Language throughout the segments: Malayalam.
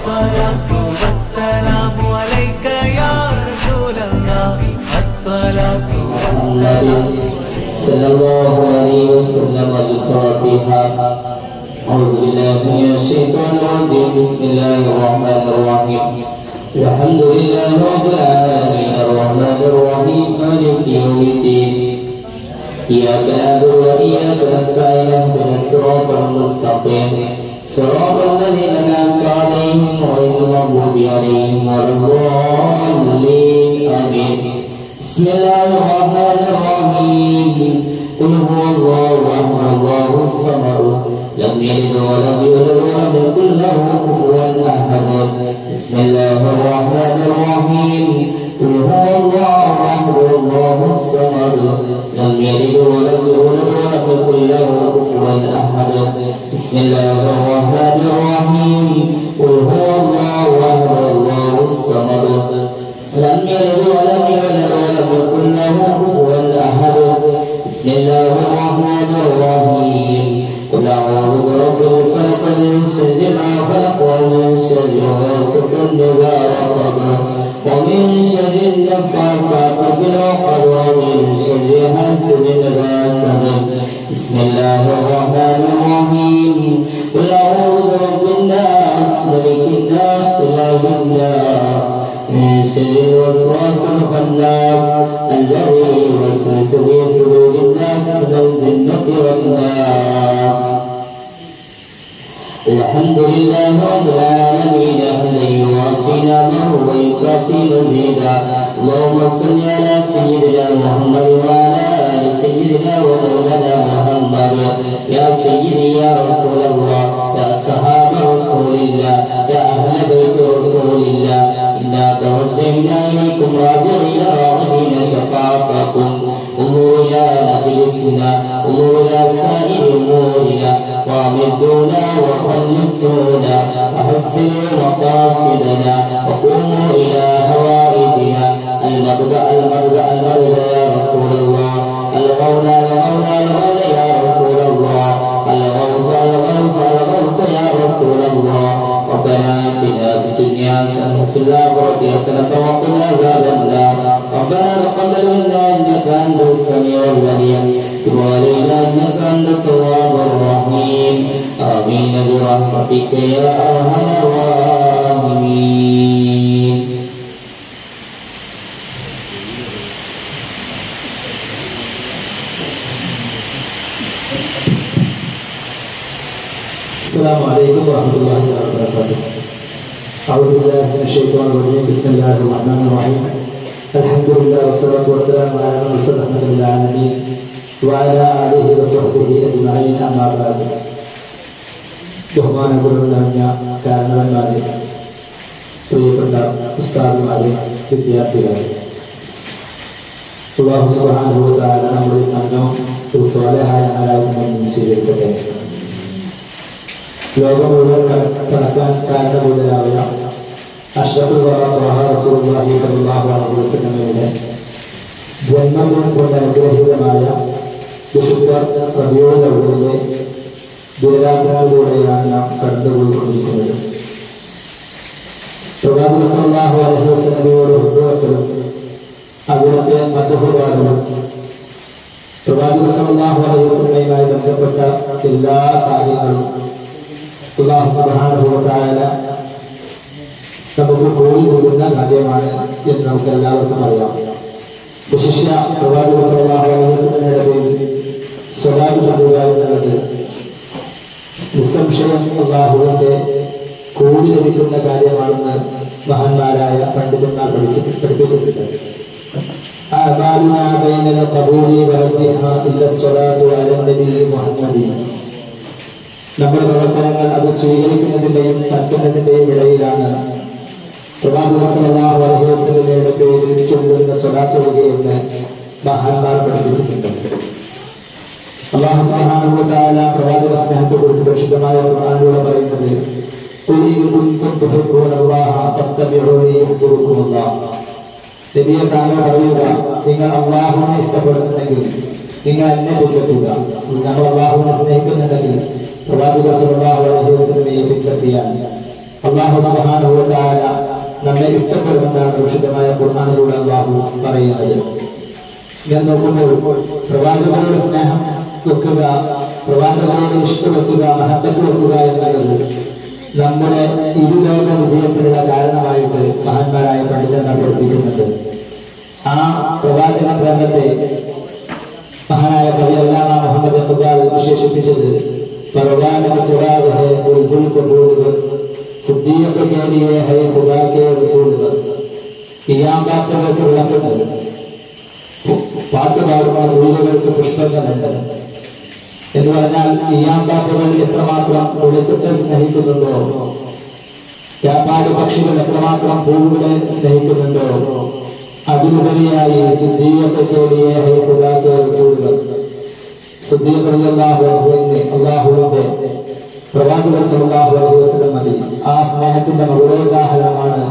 الصلاة والسلام عليك يا رسول الله الصلاة والسلام صلى الله عليه وسلم الفاتحة أعوذ بالله من الشيطان الرجيم بسم الله الرحمن الرحيم الحمد لله رب العالمين الرحمن الرحيم مالك يوم الدين إياك نعبد وإياك نستعين اهدنا الصراط المستقيم صراط الذين أنعمت عليهم غير المغضوب عليهم ولا الضالين آمين بسم الله الرحمن الرحيم قل هو الله احد الله الصمد لم يلد ولم يولد ولم يكن له كفوا احد بسم الله الرحمن الرحيم قل هو الله احد الله الصمد لم يلد ولم يولد ولم يكن له كفوا احد بسم الله الرحمن الرحيم قل هو الله احد الله الصمد لم يلد ولم يولد ولم يكن له كفوا احد بسم الله الرحمن الرحيم قل اعوذ برب الفلق من شر ما خلق ومن شر غاسق اذا وقب ومن شر النفاثات في العقد ومن شر حاسد اذا حسد بسم الله الرحمن الرحيم قل اعوذ برب الناس ملك الناس اله الناس من شر الوسواس الخناس الذي يوسوس في صدور الناس من الجنة والناس الحمد لله رب العالمين حمدا يوافي نعمه ويكافي مزيدا اللهم صل على سيدنا محمد وعلى ال سيدنا ومولانا محمد يا سيدي يا رسول الله يا صحاب رسول الله يا اهل بيت رسول الله انا توجهنا اليكم راجعين راغبين شفاعتكم انظروا الى مجلسنا انظروا الى سائر امورنا وامدونا وخلصونا وحسنوا مقاصدنا وقوموا الى هوائجنا المبدا المبدا المبدا يا رسول الله الغولى الغولى الغولى يا رسول الله الغوث الغوث الغوث يا رسول الله ربنا اتنا في الدنيا حسنه وفي الاخره حسنه وقنا عذاب النار ربنا تقبل منا انك انت السميع العليم تب علينا انك انت التواب الرحيم امين برحمتك يا ارحم الراحمين السلام عليكم ورحمة الله تعالى وبركاته. أعوذ بالله من الشيطان الرجيم بسم الله الرحمن الرحيم. الحمد لله والصلاة والسلام على من أرسل رحمة للعالمين وعلى آله وصحبه أجمعين أما بعد. ബഹുമാനപൂർവ്വം കാരണവന്മാരെ പ്രിയപ്പെട്ട ഉസ്താദുമാരെ വിദ്യാർത്ഥികളെ അള്ളാഹു സുബ്ഹാനഹു നമ്മുടെ സംഘം ഒരു സ്വാലഹായ ആരാധന സ്വീകരിക്കട്ടെ ലോകം മുഴുവൻ കടക്കാൻ കാരണഭൂതരായ അഷ്റഫുൽ റസൂലുള്ളാഹി സ്വല്ലല്ലാഹു അലൈഹി വസല്ലമയുടെ ജന്മദിനം കൊണ്ട് അനുഗ്രഹീതമായ വിശുദ്ധ റബിയുൽ അവ്വലിലെ ദിനരാത്രങ്ങളിലൂടെയാണ് നാം കടന്നുപോയിക്കൊണ്ടിരിക്കുന്നത് പ്രവാചക സല്ലല്ലാഹു അലൈഹി വസല്ലമയോട് ഹുബ്ബുവക്കലും അവിടുത്തെ മധുപാടലും പ്രവാചക സല്ലല്ലാഹു അലൈഹി വസല്ലമയുമായി ബന്ധപ്പെട്ട എല്ലാ കാര്യങ്ങളും അള്ളാഹു സുബ്ഹാനഹു വ തആല നമുക്ക് കൂടി നൽകുന്ന കാര്യമാണ് എന്ന് നമുക്ക് എല്ലാവർക്കും അറിയാം വിശിഷ്യ പ്രവാചക സല്ലല്ലാഹു അലൈഹി വസല്ലമയുടെ പേരിൽ സ്വലാത്ത് ചൊല്ലുക എന്നുള്ളത് നിസ്സംശയം അള്ളാഹുവിന്റെ കൂടി ലഭിക്കുന്ന കാര്യമാണെന്ന് മഹാന്മാരായ പണ്ഡിതന്മാർ പഠിച്ചു പഠിപ്പിച്ചിട്ടുണ്ട് أعمالنا بين القبول وردها إلا الصلاة على النبي محمد നമ്മുടെ പ്രവർത്തനങ്ങൾ അത് സ്വീകരിക്കുന്നതിന്റെയും തട്ടുന്നതിന്റെയും ഇടയിലാണ് പ്രവാചക സല്ലല്ലാഹു അലൈഹി വസല്ലമയുടെ പേരിൽ ചൊല്ലുന്ന സ്വലാത്ത് വകയെന്ന് മഹാന്മാർ പഠിപ്പിച്ചിട്ടുണ്ട് അള്ളാഹു സുബ്ഹാനഹു വ തആല പ്രവാചക സ്നേഹത്തെ കുറിച്ച് പരിശുദ്ധമായ ഖുർആനിലൂടെ പറയുന്നത് ഖുൽ ഇൻ കുൻതും തുഹിബ്ബൂനല്ലാഹ ഫത്തബിഊനി യുഹ്ബിബുക്കുമുല്ലാഹ് നബിയെ താങ്കൾ പറയുക നിങ്ങൾ അള്ളാഹുവിനെ ഇഷ്ടപ്പെടുന്നുണ്ടെങ്കിൽ നിങ്ങൾ എന്നെ പിൻപറ്റുക നമ്മൾ അള്ളാഹുവിനെ സ്നേഹിക്കുന്നുണ്ടെങ്കിൽ പ്രവാചക സല്ലല്ലാഹു അലൈഹി വസല്ലമയെ പിൻപറ്റിയാൽ അള്ളാഹു സുബാനുഭവത്തായ നമ്മെ ഇഷ്ടപ്പെടുമെന്നാണ് വിശുദ്ധമായ ഖുർആാനിലൂടെ അള്ളാഹു പറയുന്നത് ഞാൻ നോക്കുമ്പോൾ പ്രവാചകരോട് സ്നേഹം വെക്കുക പ്രവാചകരോട് ഇഷ്ടം വെക്കുക മഹബത്ത് വെക്കുക എന്നുള്ളത് നമ്മുടെ ഇരുലോക വിജയത്തിനുള്ള കാരണമായിട്ട് മഹാന്മാരായ പണ്ഡിതന്മാർ പഠിപ്പിക്കുന്നുണ്ട് ആ പ്രവാചക പ്രേമത്തെ മഹാനായ കവി അല്ലാമ മുഹമ്മദ് അബ്ബാൽ വിശേഷിപ്പിച്ചത് परवान चिराग है बुलबुल को फूल बस सिद्दीक के लिए है खुदा के रसूल बस കിയാമ്പാത്തകൾക്ക് വിളക്കുണ്ട് പാട്ട് പാടുന്ന നൂലുകൾക്ക് പുഷ്പങ്ങളുണ്ട് എന്ന് പറഞ്ഞാൽ കിയാമ്പാത്തകൾ എത്രമാത്രം വെളിച്ചത്തെ സ്നേഹിക്കുന്നുണ്ടോ വ്യാപാര പക്ഷികൾ എത്രമാത്രം പൂവുകളെ സ്നേഹിക്കുന്നുണ്ടോ അതിലുപരിയായി സിദ്ധീയത്തെക്കേറിയ അള്ളാഹുവിന്റെ പ്രവാചകർ സല്ലല്ലാഹു അലൈഹി വസല്ലം മതി ആ സ്നേഹത്തിന്റെ മകുടോദാഹരണമാണ്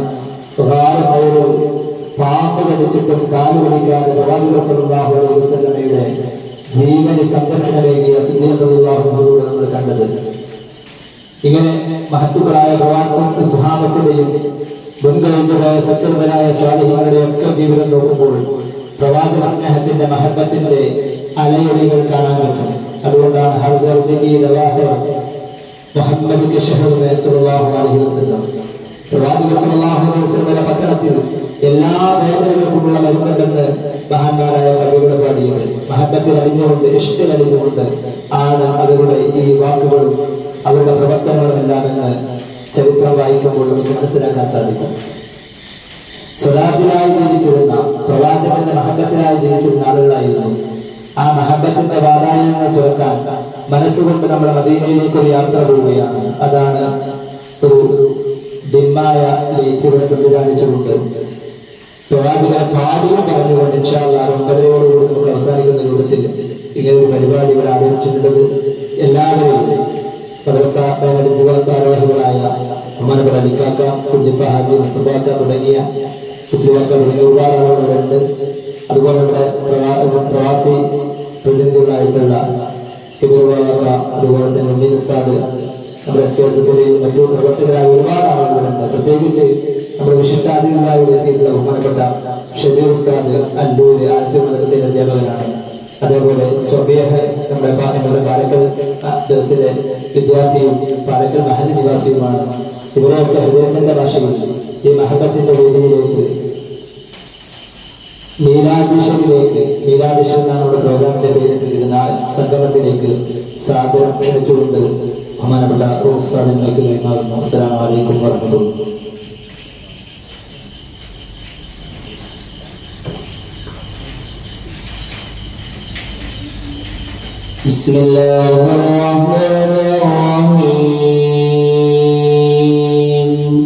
പാമ്പ് കടിച്ചിട്ടും കാല് പിടിക്കാതെ പ്രവാചകർ സല്ലല്ലാഹു അലൈഹി വസല്ലമയുടെ ജീവന് സംരക്ഷണ വേണ്ടിയ സിദ്ധീയത്തുള്ളാഹുവിലൂടെ നമ്മൾ കണ്ടത് ഇങ്ങനെ മഹത്തുക്കളായ പ്രവാചകർക്ക് സുഹാബത്തിന്റെയും മുൻകഴിഞ്ഞുപോയ സച്ചരിതരായ സ്വാധീനങ്ങളുടെ ഒക്കെ ജീവിതം നോക്കുമ്പോൾ പ്രവാചക സ്നേഹത്തിന്റെ മഹബത്തിന്റെ അലയൊലികൾ കാണാൻ പറ്റും അതുകൊണ്ടാണ് ഹർദർദിക്ക് ദവാഹർ മുഹമ്മദ് ഷഹദ് സല്ലല്ലാഹു അലൈഹി വസല്ലം പ്രവാചക സല്ലല്ലാഹു അലൈഹി വസല്ലമയുടെ പട്ടണത്തിൽ എല്ലാ വേദനകൾക്കുമുള്ള മരുന്നുണ്ടെന്ന് മഹാന്മാരായ കവികൾ പാടിയത് മഹബത്തിൽ അറിഞ്ഞുകൊണ്ട് ഇഷ്ടത്തിൽ അറിഞ്ഞുകൊണ്ട് ആണ് അവരുടെ ഈ വാക്കുകളും അവരുടെ പ്രവർത്തനങ്ങളും എല്ലാം എന്ന് ചരിത്രം വായിക്കുമ്പോൾ നമുക്ക് മനസ്സിലാക്കാൻ സാധിക്കും സ്വലാത്തിലായി ജീവിച്ചിരുന്ന പ്രവാചകന്റെ മഹബത്തിലായി ജീവിച്ചിരുന്ന ആളുകളായിരുന്നു ആ മഹബത്തിന്റെ വാതായനങ്ങൾ തുറക്കാൻ മനസ്സുകൊണ്ട് നമ്മുടെ മദീനയിലേക്ക് ഒരു യാത്ര പോവുകയാണ് അതാണ് ഒരു ഡിമ്മായ ലൈറ്റുകൾ സംവിധാനിച്ചുകൊണ്ട് പ്രവാചകനെ പാടിയും പറഞ്ഞുകൊണ്ട് ഇൻഷാല്ല ഒമ്പതരയോടുകൂടി നമുക്ക് അവസാനിക്കുന്ന രൂപത്തിൽ ഇങ്ങനെ ഒരു പരിപാടി ഇവിടെ ആരംഭിച്ചിട്ടുള്ളത് എല്ലാവരെയും മദ്രസ ആരോഹികളായ ബഹുമാനപ്പെട്ട അലിക്കാക്ക കുഞ്ഞിപ്പ ഹാജി മുസ്തഫാക്ക തുടങ്ങിയ കുട്ടികൾക്ക് തുടങ്ങിയ ഒരുപാട് ആളുകളുണ്ട് അതുപോലെ ഇവിടെ പ്രവാ- പ്രവാസി പ്രതിനിധികളായിട്ടുള്ള ഇവരുവാക്ക അതുപോലെ തന്നെ ഉണ്ണി ഉസ്താദ് നമ്മുടെ സ്റ്റേജത്തിലെയും മറ്റു പ്രവർത്തകരായ ഒരുപാട് ആളുകളുണ്ട് പ്രത്യേകിച്ച് നമ്മുടെ വിശിഷ്ടാതിഥികളായി എത്തിയിട്ടുള്ള ബഹുമാനപ്പെട്ട ഷബീർ ഉസ്താദ് അല്ലൂര് ആദ്യ മദ്രസയിലെ അധ്യാപകനാണ് അതേപോലെ സ്വബേഹ നമ്മുടെ പാ- നമ്മുടെ പാലക്കൽ ദർസിലെ വിദ്യാർത്ഥിയും പാലക്കൽ മഹൽ നിവാസിയുമാണ് ഇവരെയൊക്കെ ഹൃദയത്തിന്റെ ഭാഷയിൽ ഈ മഹബത്തിന്റെ വേദിയിലേക്ക് മീലാദിഷനിലേക്ക് മീലാദിഷൻ എന്നാണ് നമ്മുടെ പ്രോഗ്രാമിന്റെ പേരിട്ടിരിക്കുന്ന ആ സംഗമത്തിലേക്ക് സാദരം ക്ഷണിച്ചുകൊണ്ട് ബഹുമാനപ്പെട്ട റൂഫ് സാധനങ്ങൾക്ക് കൈമാറുന്നു അസ്സലാമു അലൈക്കും വറഹ്മത്തുള്ളാഹി بسم الله الرحمن الرحيم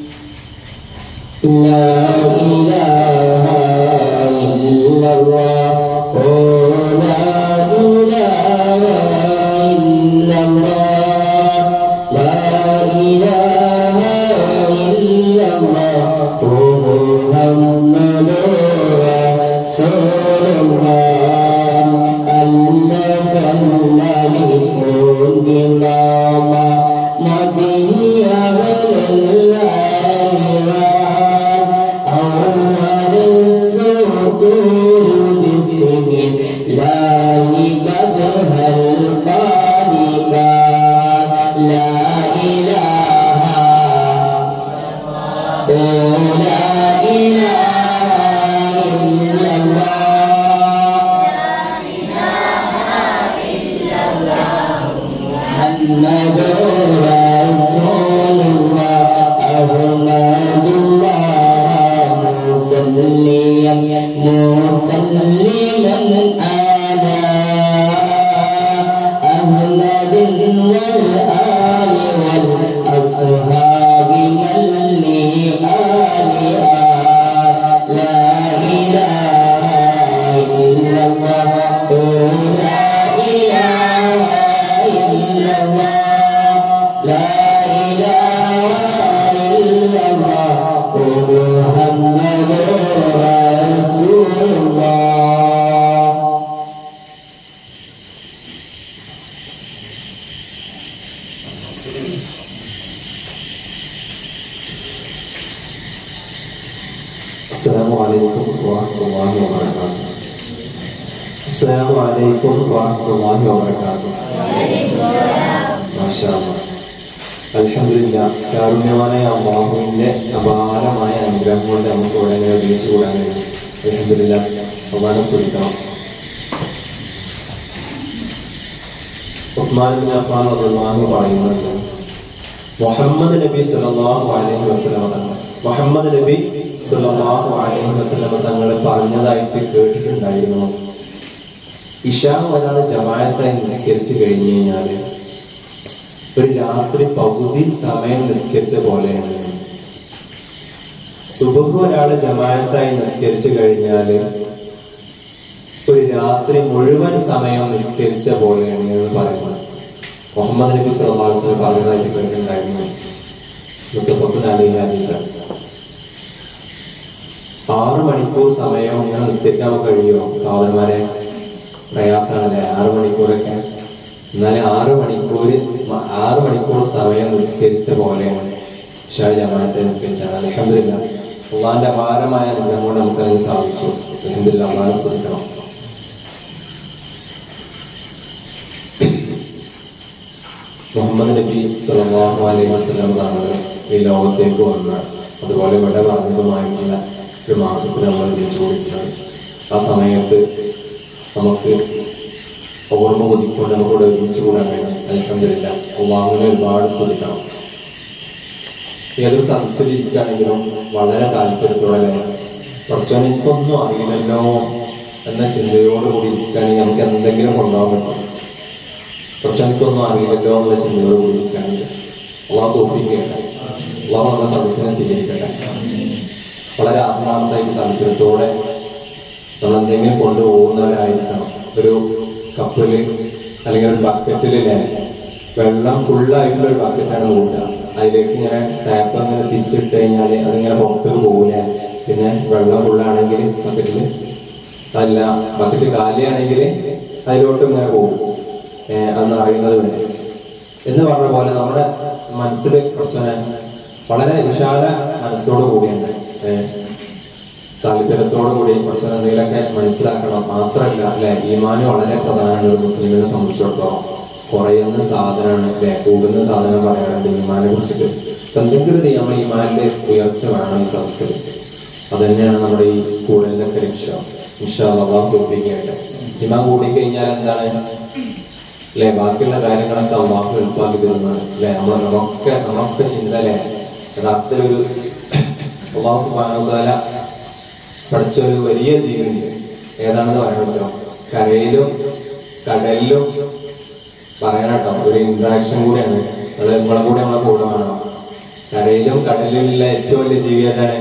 لا إله إلا الله لا إله إلا الله لا إله إلا الله محمد رسول الله ألف الألف الإمام مضي على الأيمان أول السطور بسم الله قبل القالقان لا إله لا إله إلا الله محمد رسول الله أحمد الله مسليا مسلما على أحمد والآل والأصحاب من لآلها لا إله إلا الله لا إله إلا الله لا إله إلا الله محمد رسول الله السلام عليكم ورحمة الله وبركاته السلام عليكم ورحمة الله وبركاته ما شاء الله അൽഹംദുലില്ല കാരുണ്യവാനായ അള്ളാഹുവിന്റെ അപാരമായ അനുഗ്രഹം കൊണ്ട് നമുക്ക് ഇവിടെ ഇങ്ങനെ ഒരുമിച്ച് കൂടാൻ കഴിയും അൽഹംദുലില്ല അള്ളാഹനെ സ്തുതിക്കണം ഉസ്മാൻ ബിൻ അഫ്ഫാൻ റളിയല്ലാഹു പറയുന്നുണ്ട് മുഹമ്മദ് നബി സല്ലല്ലാഹു അലൈഹി വസല്ലം തങ്ങൾ മുഹമ്മദ് നബി സല്ലല്ലാഹു അലൈഹി വസല്ലം തങ്ങൾ പറഞ്ഞതായിട്ട് കേട്ടിട്ടുണ്ടായിരുന്നു ഇഷാ ഒരാൾ ജമാഅത്തായി നിസ്കരിച്ചു കഴിഞ്ഞു കഴിഞ്ഞാൽ ഒരു രാത്രി പകുതി സമയം നിസ്കരിച്ച പോലെയാണ് സുബഹ് ഒരാൾ ജമാഅത്തായി നിസ്കരിച്ചു കഴിഞ്ഞാൽ ഒരു രാത്രി മുഴുവൻ സമയം നിസ്കരിച്ച പോലെയാണ് എന്ന് പറയുന്നത് മുഹമ്മദ് നബി സല്ലല്ലാഹു അലൈഹി വസല്ലം പറഞ്ഞതായിട്ട് കേട്ടിട്ടുണ്ടായിരുന്നു മുത്തഫഖുൻ അലൈഹി ഹദീസ് ആറ് മണിക്കൂർ സമയം ഇങ്ങനെ നിസ്കരിക്കാൻ കഴിയുമോ സഹോദരന്മാരെ പ്രയാസമാണല്ലേ ആറ് മണിക്കൂറൊക്കെ എന്നാലും ആറ് മണിക്കൂർ ആറ് മണിക്കൂർ സമയം നിസ്കരിച്ച പോലെയാണ് ഷാ ജമാഅത്തെ നിസ്കരിച്ചാണ് അലഹമില്ല അള്ളാന്റെ അപാരമായ അനുഗ്രഹം കൊണ്ട് നമുക്ക് അതിന് സാധിച്ചു അലഹമില്ല അള്ളാഹെ ശ്രദ്ധിക്കണം മുഹമ്മദ് നബി സല്ലല്ലാഹു അലൈഹി വസല്ലം തങ്ങൾ ഈ ലോകത്തേക്ക് വന്ന അതുപോലെ ഇവിടെ പറഞ്ഞതുമായിട്ടുള്ള ഒരു മാസത്തിൽ നമ്മൾ തിരിച്ചു കൊടുക്കുന്നത് ആ സമയത്ത് നമുക്ക് ഓർമ്മ ഒതുക്കൊണ്ട് നമുക്കിവിടെ ഒരുമിച്ച് കൂടാൻ കഴിയും അലഹമില്ല അള്ളാഹുവിനെ ഒരുപാട് ശ്രദ്ധിക്കണം ഏതൊരു സദസ്സിൽ ഇരിക്കുകയാണെങ്കിലും വളരെ താല്പര്യത്തോടെ കുറച്ചോനെ എനിക്കൊന്നും അറിയില്ലല്ലോ എന്ന ചിന്തയോടുകൂടി ഇരിക്കുകയാണെങ്കിൽ നമുക്ക് എന്തെങ്കിലും കൊണ്ടുപോകാൻ പറ്റും കുറച്ച് എനിക്കൊന്നും അറിയില്ലല്ലോ എന്നുള്ള ചിന്തയോട് കൂടി ഇരിക്കുകയാണെങ്കിൽ അള്ളാഹ് തോൽപ്പിക്കട്ടെ അള്ളാഹ് നമ്മുടെ സദസ്സിനെ സ്വീകരിക്കട്ടെ വളരെ ആത്മാർത്ഥമായിട്ട് താല്പര്യത്തോടെ നമ്മൾ എന്തെങ്കിലും കൊണ്ടുപോകുന്നവരായിരിക്കണം ഒരു കപ്പില് അല്ലെങ്കിൽ ഒരു ബക്കറ്റിലെ വെള്ളം ഫുള്ളായിട്ടുള്ള ഒരു ബക്കറ്റാണ് കൂട്ടുക അതിലേക്ക് ഇങ്ങനെ ടാപ്പ് അങ്ങനെ തിരിച്ചിട്ട് കഴിഞ്ഞാൽ അതിങ്ങനെ പുറത്തേക്ക് പോകില്ല പിന്നെ വെള്ളം ഫുള്ളാണെങ്കിൽ ബക്കറ്റിൽ അല്ല ബക്കറ്റ് കാലിയാണെങ്കിൽ അതിലോട്ട് ഇങ്ങനെ പോകും ഏഹ് അന്ന് അറിയുന്നത് വരെ എന്ന് പറഞ്ഞ പോലെ നമ്മുടെ മനസ്സിൽ കുറച്ചനെ വളരെ വിശാല മനസ്സോട് കൂടിയാണ് ഏഹ് താല്പര്യത്തോടു കൂടി കുറച്ച് എന്തെങ്കിലുമൊക്കെ മനസ്സിലാക്കണം മാത്രമല്ല അല്ലെ ഈമാന് വളരെ പ്രധാനമാണ് ഒരു മുസ്ലിമിനെ സംബന്ധിച്ചിടത്തോളം കുറയുന്ന സാധനമാണ് അല്ലെ കൂടുന്ന സാധനം പറയാനുണ്ട് ഈമാനെ കുറിച്ചിട്ട് അപ്പൊ എന്തെങ്കിലും ഒരു നമ്മൾ ഈമാനിന്റെ ഉയർച്ച വേണം ഈ സദസ്സിൽ അത് തന്നെയാണ് നമ്മുടെ ഈ കൂടലിന്റെ ഒക്കെ ലക്ഷ്യം ഇൻഷാല്ലാഹുപ്പിക്കേണ്ടത് ഇമാൻ കൂടിക്കഴിഞ്ഞാൽ എന്താണ് അല്ലെ ബാക്കിയുള്ള കാര്യങ്ങളൊക്കെ അള്ളാഹു എളുപ്പമാക്കി തരുന്നതാണ് അല്ലെ നമ്മൾ നമ്മളൊക്കെ നമ്മളൊക്കെ ചിന്ത അല്ലെ യഥാർത്ഥത്തിൽ ഒരു അള്ളാഹു സുബാനുദ്ദാല പഠിച്ച ഒരു വലിയ ജീവിയുണ്ട് ഏതാണെന്ന് പറയാൻ പറ്റുമോ കരയിലും കടലിലും പറയാനട്ടോ ഒരു ഇന്ററാക്ഷൻ കൂടിയാണ് നമ്മള് നിങ്ങളെ കൂടെ നമ്മളെ കൂടെ വേണം കരയിലും കടലിലുള്ള ഏറ്റവും വലിയ ജീവി ഏതാണ്